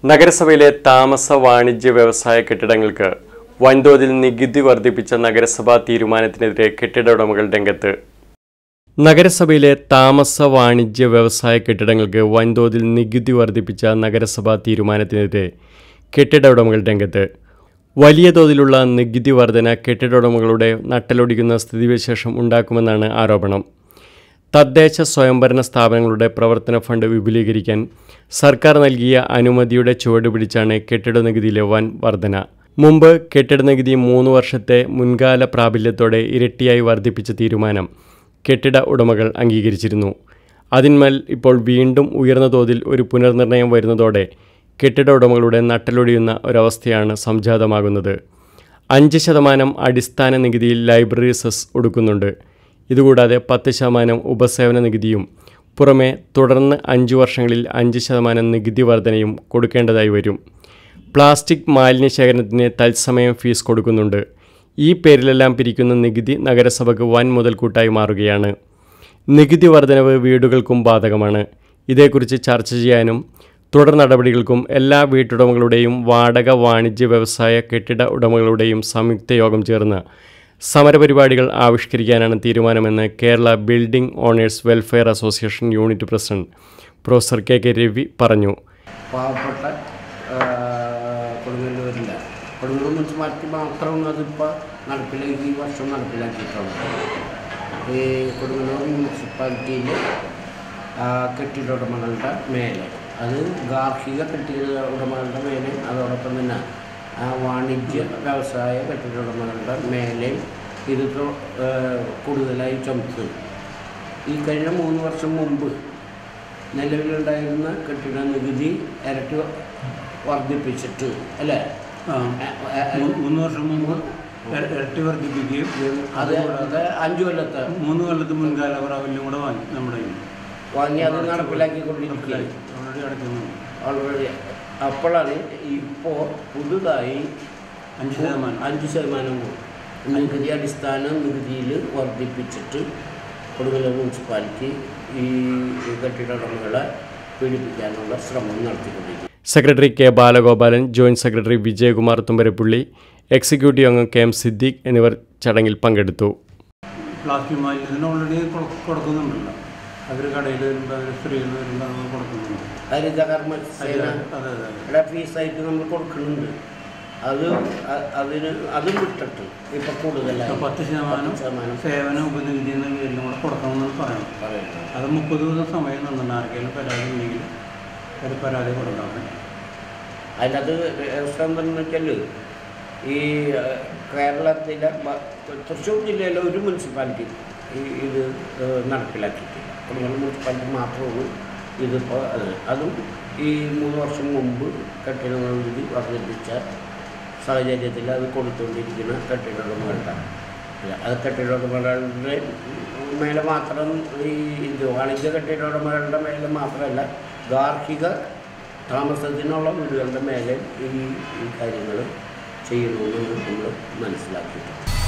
നഗരസഭയിലെ താമസ വാണിജ്യ വ്യവസായ കെട്ടിടങ്ങൾക്ക് വൻതോതിൽ നികുതി വർദ്ധിപ്പിച്ച നഗരസഭാ തീരുമാനത്തിനെതിരെ കെട്ടിട ഉടമകൾ രംഗത്ത് നഗരസഭയിലെ താമസ വാണിജ്യ വ്യവസായ കെട്ടിടങ്ങൾക്ക് വൻതോതിൽ നികുതി വർദ്ധിപ്പിച്ച നഗരസഭാ തീരുമാനത്തിനെതിരെ കെട്ടിട ഉടമകൾ രംഗത്ത് വലിയ തോതിലുള്ള നികുതി വർധന കെട്ടിട ഉടമകളുടെ നട്ടലൊടിക്കുന്ന സ്ഥിതിവിശേഷം ഉണ്ടാക്കുമെന്നാണ് ആരോപണം തദ്ദേശ സ്വയംഭരണ സ്ഥാപനങ്ങളുടെ പ്രവർത്തന ഫണ്ട് വിപുലീകരിക്കാൻ സർക്കാർ നൽകിയ അനുമതിയുടെ ചുവട് പിടിച്ചാണ് കെട്ടിട നികുതിയിലെ വൻ വർധന മുമ്പ് കെട്ടിട നികുതി മൂന്ന് വർഷത്തെ മുൻകാല പ്രാബല്യത്തോടെ ഇരട്ടിയായി വർദ്ധിപ്പിച്ച തീരുമാനം കെട്ടിട ഉടമകൾ അംഗീകരിച്ചിരുന്നു അതിന്മേൽ ഇപ്പോൾ വീണ്ടും ഉയർന്ന തോതിൽ ഒരു പുനർനിർണയം വരുന്നതോടെ കെട്ടിട ഉടമകളുടെ നട്ടലൊടിയുന്ന ഒരവസ്ഥയാണ് സംജാതമാകുന്നത് അഞ്ച് ശതമാനം അടിസ്ഥാന നികുതിയിൽ ലൈബ്രറി സെസ് ഒടുക്കുന്നുണ്ട് ഇതുകൂടാതെ പത്ത് ശതമാനം ഉപസേവന നികുതിയും പുറമെ തുടർന്ന് അഞ്ച് വർഷങ്ങളിൽ അഞ്ച് ശതമാനം നികുതി വർധനയും കൊടുക്കേണ്ടതായി വരും പ്ലാസ്റ്റിക് മാലിന്യ ശേഖരണത്തിന് തത്സമയം ഫീസ് കൊടുക്കുന്നുണ്ട് ഈ പേരിലെല്ലാം പിരിക്കുന്ന നികുതി നഗരസഭയ്ക്ക് വൻ മുതൽക്കൂട്ടായി മാറുകയാണ് നികുതി വർധനവ് വീടുകൾക്കും ബാധകമാണ് ഇതേക്കുറിച്ച് ചർച്ച ചെയ്യാനും തുടർ നടപടികൾക്കും എല്ലാ വീട്ടുടമകളുടെയും വാടക വാണിജ്യ വ്യവസായ കെട്ടിട ഉടമകളുടെയും സംയുക്ത യോഗം ചേർന്ന് സമരപരിപാടികൾ ആവിഷ്കരിക്കാനാണ് തീരുമാനമെന്ന് Kerala building owners welfare association unit president professor K K Ravi പറഞ്ഞു പാവപ്പെട്ട ആ, കൊടുങ്ങല്ലൂരില്ല കൊടുങ്ങല്ലൂർ മുനിസിപ്പാലിറ്റി മാത്രമാണ് അതിപ്പോൾ നടപ്പിലാക്കി ഈ വർഷം നടപ്പിലാക്കിയിട്ടുള്ളത് ഈ കൊടുങ്ങല്ലൂർ മുനിസിപ്പാലിറ്റിയിൽ കെട്ടിട ഉടമകളുടെ മേലെ അത് ഗാർഹിക കെട്ടിട ഉടമകളുടെ മേലെ അതോടൊപ്പം തന്നെ ആ, വാണിജ്യ വ്യവസായ കെട്ടിട ഉടമകളുടെ മേലെ ഇത് തൊ- ആ, കൂടുതലായി ചുമത്തും ഈ കഴിഞ്ഞ മൂന്ന് വർഷം മുമ്പ് നിലവിലുണ്ടായിരുന്ന കെട്ടിട നികുതി ഇരട്ടി വർദ്ധിപ്പിച്ചിട്ട് അല്ലേ ആ. മൂ- മൂന്ന് വർഷം മുമ്പ് ഇര- ഇരട്ടി വർദ്ധിപ്പിക്കുകയും അത് അത് അഞ്ചു കൊല്ലത്തെ മൂന്ന് കൊല്ലത്ത് മുൻകാല പ്രാബല്യം കൂടെ വാങ്ങി നമ്മുടെ കയ്യിൽ. വാങ്ങി അത് നടപ്പിലാക്കിക്കൊണ്ടിരിക്കുകയും നടപ്പിലാക്കി. ഓൾറെഡി അടയ്ക്കുന്നുണ്ട് ഓൾറെഡി അപ്പോഴാണ് ഇപ്പോൾ പുതുതായി അഞ്ച് ശതമാനം അഞ്ച് ശതമാനം നികുതി അടിസ്ഥാന നികുതിയിൽ വർദ്ധിപ്പിച്ചിട്ട് കൊടുങ്ങല്ലൂർ മുനിസിപ്പാലിറ്റി ഈ കെട്ടിട ഉടമകളെ പീഡിപ്പിക്കാനുള്ള ശ്രമം നടത്തിക്കൊണ്ടിരിക്കും secretary K Balagopalan joint secretary Vijayakumar Thumbarappally executive അംഗം കെ എം സിദ്ദീഖ് എന്നിവർ ചടങ്ങിൽ പങ്കെടുത്തു പ്ലാസ്റ്റിക് മാലിന്യത്തിന് ഓൾറെഡി കൊ- കൊടുക്കുന്നുണ്ടല്ലോ അവർ കടയിൽ വരുമ്പോൾ അവർ സ്ത്രീകൾ വരുമ്പോൾ നമ്മൾ കൊടുക്കുന്നുണ്ട് ഹരിതകർമ്മ സേന അതെ അതെ അതെ യുടെ ഫീസായിട്ട് നമ്മൾ കൊടുക്കുന്നുണ്ട് അത് അ- അതിന് അതും വിട്ടിട്ട് ഇപ്പൊ കൂടുതലായി ഇപ്പൊ പത്ത് ശതമാനം പത്ത് ശതമാനം സേവന ഉപനികുതി എന്ന പേരിലും കൂടെ കൊടുക്കണമെന്ന് പറയണം പറയുന്നത് അത് മുപ്പത് ദിവസം സമയം തന്നിട്ടുണ്ട് ആർക്കെങ്കിലും പരാതി ഉണ്ടെങ്കിൽ ഒരു പരാതി കൊടുക്കണം അതിനകത്ത് രസം എന്താണെന്ന് വെച്ചാൽ ഈ ഏഹ്, കേരളത്തിലെ ബ- തൃശ്ശൂർ ജില്ലയിലെ ഒരു മുനിസിപ്പാലിറ്റി ഈ ഇത് ഏഹ്, നടപ്പിലാക്കിയിട്ടില്ല കൊടുങ്ങല്ലൂർ മുനിസിപ്പാലിറ്റി മാത്രമാണ് ഇതിപ്പോൾ അത് അതും ഈ മൂന്ന് വർഷം മുമ്പ് കെട്ടിട നികുതി വർദ്ധിപ്പിച്ച സാഹചര്യത്തിൽ അത് കൊടുത്തുകൊണ്ടിരിക്കുന്ന കെട്ടിട ഉടമകളുടെ ഇല്ല, അത് കെട്ടിട ഉടമകളുടെ മേലെ മാത്രം ഈ ഇത് വാണിജ്യ കെട്ടിട ഉടമകളുടെ മേലെ മാത്രമല്ല ഗാർഹിക താമസത്തിനുള്ള വീടുകളുടെ മേലെ ഈ ഈ കാര്യങ്ങൾ ചെയ്യണമെന്ന് നമ്മൾ മനസ്സിലാക്കിയിട്ടുണ്ട്